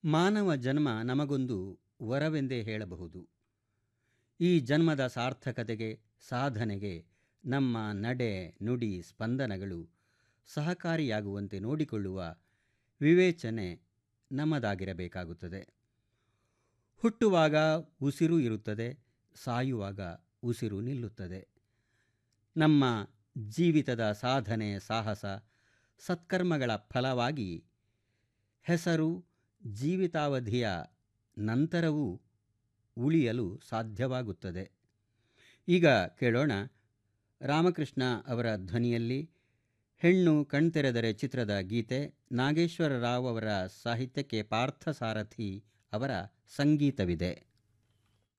ಮಾನವ ಜನ್ಮ ನಮಗೊಂದು ವರವೆಂದೇ ಹೇಳಬಹುದು ಈ ಜನ್ಮದ ಸಾರ್ಥಕತೆಗೆ ಸಾಧನೆಗೆ ನಮ್ಮ ನಡೆ ನುಡಿ ಸ್ಪಂದನಗಳು ಸಹಕಾರಿಯಾಗುವಂತೆ ನೋಡಿಕೊಳ್ಳುವ ವಿವೇಚನೆ ನಮ್ಮದಾಗಿರಬೇಕಾಗುತ್ತದೆ ಹುಟ್ಟುವಾಗ ಉಸಿರು ಇರುತ್ತದೆ ಸಾಯುವಾಗ ಉಸಿರು ನಿಲ್ಲುತ್ತದೆ ನಮ್ಮ ಜೀವಿತದ ಸಾಧನೆ ಸಾಹಸ ಸತ್ಕರ್ಮಗಳ ಫಲವಾಗಿ ಹೆಸರು ಜೀವಿತಾವಧಿಯ ನಂತರವೂ ಉಳಿಯಲು ಸಾಧ್ಯವಾಗುತ್ತದೆ ಈಗ ಕೇಳೋಣ ರಾಮಕೃಷ್ಣ ಅವರ ಧ್ವನಿಯಲ್ಲಿ ಹೆಣ್ಣು ಕಣ್ತೆರೆದರೆ ಚಿತ್ರದ ಗೀತೆ ನಾಗೇಶ್ವರ ರಾವ್ ಅವರ ಸಾಹಿತ್ಯಕ್ಕೆ ಪಾರ್ಥಸಾರಥಿ ಅವರ ಸಂಗೀತವಿದೆ